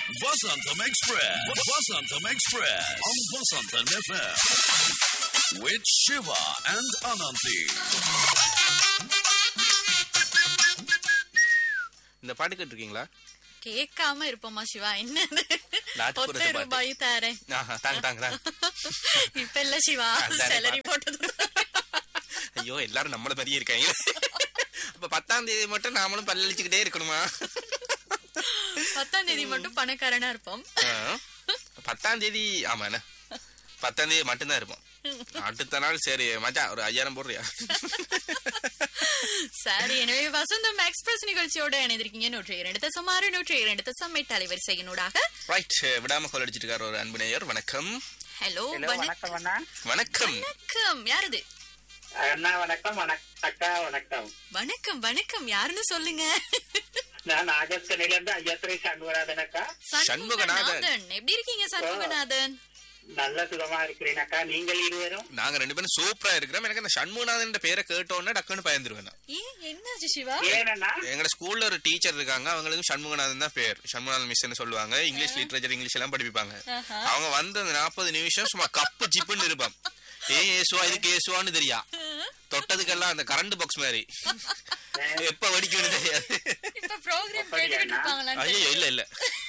Vasantham Express. Vasantham Express on Vasantham FM with Shiva and Ananthi. இந்த பாட்டு கேட்டிருக்கீங்களா கேட்காம இருப்போமா சிவா என்னது நாட்டுப்புற ஒத்த பாட்டு. ரூபாய் தரேன் ஆஹா தாங்க தாங்க தாங்க இப்ப இல்ல சிவா அதானே சேலரி போட்டது ஐயோ எல்லாரும் நம்மள மாதிரியே இருக்காங்க அப்ப பத்தாம் தேதி மட்டும் நாமளும் பல்லளிச்சுக்கிட்டே இருக்கணுமா பத்தாம் தேதி மட்டும் பணக்காரனா இருப்போம் ஆ. பத்தாம் தேதி ஆமா என்ன பத்தாம் தேதி மட்டும்தான் இருப்போம் அடுத்த நாள் சரி மச்சான் ஒரு ஐயாயிரம் போடுறியா சரி எனவே வசந்தம் எக்ஸ்பிரஸ் நிகழ்ச்சியோட இணைந்திருக்கீங்க நூற்றி இரண்டு தசம் ஆறு நூற்றி இரண்டு தசம் எட்டு அலைவரிசையினூடாக ரைட் விடாம கோல் அடிச்சிட்டு இருக்காரு ஒரு அன்பு நேயர் வணக்கம் ஹலோ ஹலோ வணக்கம் அண்ணா வணக்கம் வணக்கம் யாரது அண்ணா வணக்கம் வணக்கம் அக்கா வணக்கம் வணக்கம் வணக்கம் யாருன்னு சொல்லுங்க நான் நாகஸ்கனில இருந்து ஐயாத்திரை சண்முகநாதன் அக்கா சண்முகநாதன் எப்படி இருக்கீங்க சண்முகநாதன் நல்ல சுகமா இருக்கிறேன் அக்கா நீங்கள் இருவரும் நாங்க ரெண்டு பேரும் சூப்பரா இருக்கிறோம் எனக்கு அந்த சண்முகநாதன் பேரை கேட்டோன்னே டக்குன்னு பயந்துருவேன் நான். ஏன் என்னாச்சு சிவா ஏனண்ணா எங்க ஸ்கூல்ல ஒரு டீச்சர் இருக்காங்க அவங்களுக்கு சண்முகநாதன் தான் பேர் சண்முகநாதன் மிஸ்ன்னு சொல்லுவாங்க இங்கிலீஷ் லிட்டரேச்சர் இங்கிலீஷ் எல்லாம் படிப்பாங்க ஆஹா. அவங்க வந்து அந்த நாற்பது நிமிஷம் சும்மா கப்பு ஜிப்புன்னு இருப்பான் ஏன் ஏசுவா இதுக்கு ஏசுவான்னு தெரியா தொட்டதுக்கெல்லாம் அந்த கரண்ட் பாக்ஸ் மாதிரி எப்ப வெடிக்கும்னு தெரியாது இப்ப ப்ரோக்ராம் கேட்டுக்கிட்டு இருப்பாங்களான்னு ஐயோ தெரியல. இல்ல இல்ல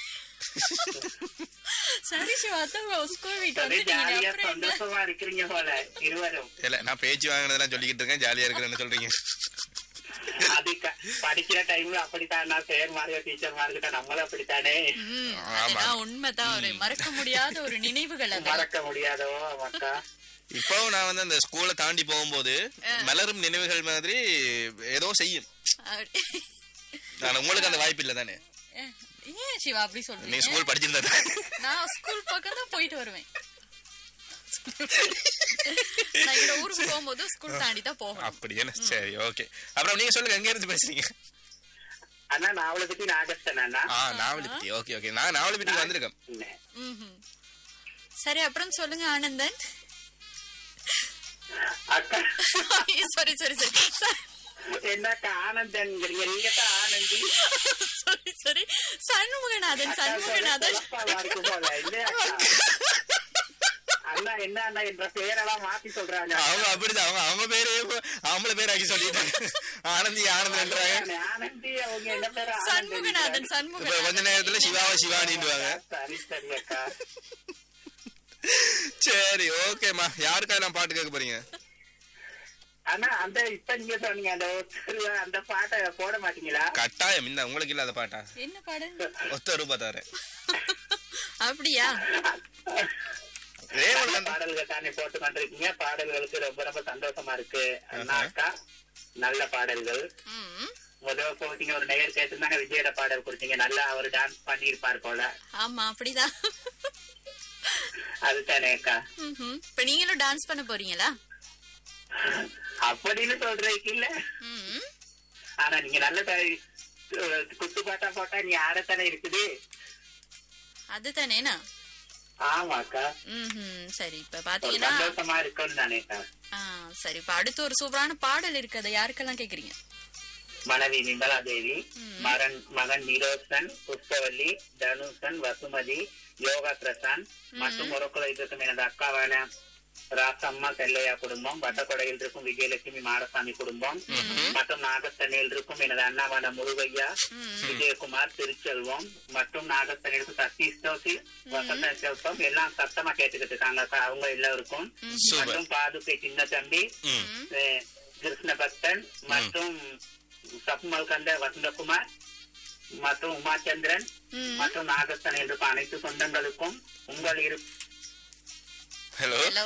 சரி சிவா அதான் ஸ்கூல் வீட்டு சரி வந்துட்டீங்க ஜாலியா அப்புறம் என்ன? சந்தோஷமா இருக்கிறீங்க போல இருவரும் இல்ல நான் பேச்சு வாங்கினதெல்லாம் சொல்லிக்கிட்டு இருக்கேன் ஜாலியா இருக்கிறேன்னு சொல்றீங்க அது க- படிக்கிற டைம்ல அப்படித்தான் நான் சேர் மாதிரி டீச்சர் மாதிரி இருக்கா நம்மளும் அப்படித்தானே ம், ஆமா. அதெல்லாம் உண்மைதான் ஒரு மறக்க முடியாத ஒரு நினைவுகள் அதெல்லாம் மறக்க முடியாதோ அக்கா இப்போ நான் வந்து அந்த ஸ்கூலை தாண்டி போகும்போது மலரும் நினைவுகள் மாதிரி ஏதோ செய்யும் அப்படி. ஆனா உங்களுக்கு அந்த வாய்ப்பு இல்ல தானே ஏன் சிவா அப்படி நீ சொல்றீங்க ஸ்கூல் படிச்சிருந்தா நான் ஸ்கூல் பக்கம் தான் போயிட்டு வருவேன் நான் எங்க ஊருக்கு போகும்போது ஸ்கூல் தாண்டி தான் போகணும் அப்படி என்ன சரி ஓகே அப்புறம் நீங்க சொல்லுங்க எங்க இருந்து பேசுறீங்க அண்ணா நாவலை பத்தி நாகஸ்தன் அண்ணா ஆ நாவலிப்பட்டி ஓகே ஓகே நான் நாவலிப்பட்டிக்கு வந்திருக்கேன் ம்ஹும். சரி அப்புறம் சொல்லுங்க ஆனந்தன் அக்கா சாரி சாரி சரி என்னக்கா ஆனந்தன் நீங்க தான் ஆனந்தி சாரி சாரி சண்முகநாதன் சண்முகநாதன் சிறப்பாவா இருக்கும் போல, இல்லையா அக்கா? அண்ணா என்ன அண்ணா என்ற பெயரெல்லாம் மாத்தி சொல்றாங்க அவங்க அப்படிதான் அவங்க அவங்க பேரே அவங்கள பேர் ஆக்கி சொல்லிட்டாங்க ஆனந்தி ஆனந்தன்றாங்க ஆனந்தி அவங்க என்ன பேரு சண்முகநாதன் இப்ப சண்முகநாதன் கொஞ்ச நேரத்துல சிவாவை சிவானிடுவாங்க சரி சரி அக்கா சரி ஓகேம்மா யாருக்கா நான் பாட்டு கேட்க போறீங்க அண்ணா அந்த இப்ப நீங்க சொன்னீங்க அந்த ஒருத்தர் அந்த பாட்டை போட மாட்டீங்களா கட்டாயம் இந்த உங்களுக்கு இல்லாத பாட்டா என்ன பாடல் ஒத்த ரூபா தரேன் அப்படியா ரேவல் நல்ல வந்து பாடல்கள் தானே போட்டு கொண்டிருக்கீங்க பாடல்களுக்கு ரொம்ப ரொம்ப சந்தோஷமா இருக்கு அண்ணா அக்கா நல்ல பாடல்கள் ம் முதல்ல போட்டீங்க ஒரு நேயர் கேட்டிருந்தாங்க விஜயோட பாடல் கொடுத்தீங்க நல்லா அவர் டான்ஸ் பண்ணியிருப்பார் போல ஆமா அப்படிதான் அதுதானே அக்கா ம்ஹும். இப்ப நீங்களும் டான்ஸ் பண்ண போறீங்களா அப்படின்னு சொல்றதுக்கு இல்ல ம் ஆனா நீங்க நல்ல த- குத்து பாட்டா போட்டா நீ ஆடத்தானே இருக்குது அதுதானேனா ஆமாக்கா ம் சரி இப்ப ஒரு பாத்தீங்கன்னா சந்தோஷமா இருக்கும்னு தானேக்கா ஆ, சரி இப்ப அடுத்து ஒரு சூப்பரான பாடல் இருக்கு அதை யாருக்கெல்லாம் கேக்குறீங்க மனைவி நிமலா தேவி மகன் மகன் நிரோசன் புஷ்பவல்லி தனுஷன் வசுமதி யோகா பிரசாந்த் மற்றும் உறக்குல இருக்கும் எனது அக்காவான ராசம்மா செல்லையா குடும்பம் வட்டக்கொடையில் இருக்கும் விஜயலட்சுமி மாடசாமி குடும்பம் மற்றும் நாகத்தண்ணியில் இருக்கும் எனது அண்ணாவான முருகையா விஜயகுமார் திருச்செல்வம் மற்றும் நாகத்தண்ணில் இருக்கும் சதீஷ் ஜோசி வசந்த செல்வம் எல்லாம் சத்தமா கேட்டுக்கிட்டு இருக்காங்க அக்கா. அவங்க எல்லாருக்கும் சூப்பர் மற்றும் பாதுகை சின்ன தம்பி ம் அஹ் கிருஷ்ண பக்தன் மற்றும் சப்மல் கந்த வசந்தகுமார் மற்றும் உமாச்சந்திரன் ம். மற்றும் நாகஸ்தனில் இருக்கும் அனைத்து சொந்தங்களுக்கும் உங்கள் இரு ஹலோ ஹலோ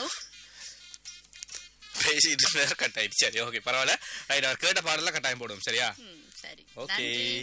பேசிட்டு இருந்தா கட் ஆயிடுச்சு சரி ஓகே பரவாயில்ல ரைட் அவர் கேட்ட பாடலாம் கட்டாயம் போடுவோம் சரியா ம் சரி ஓகே நன்றி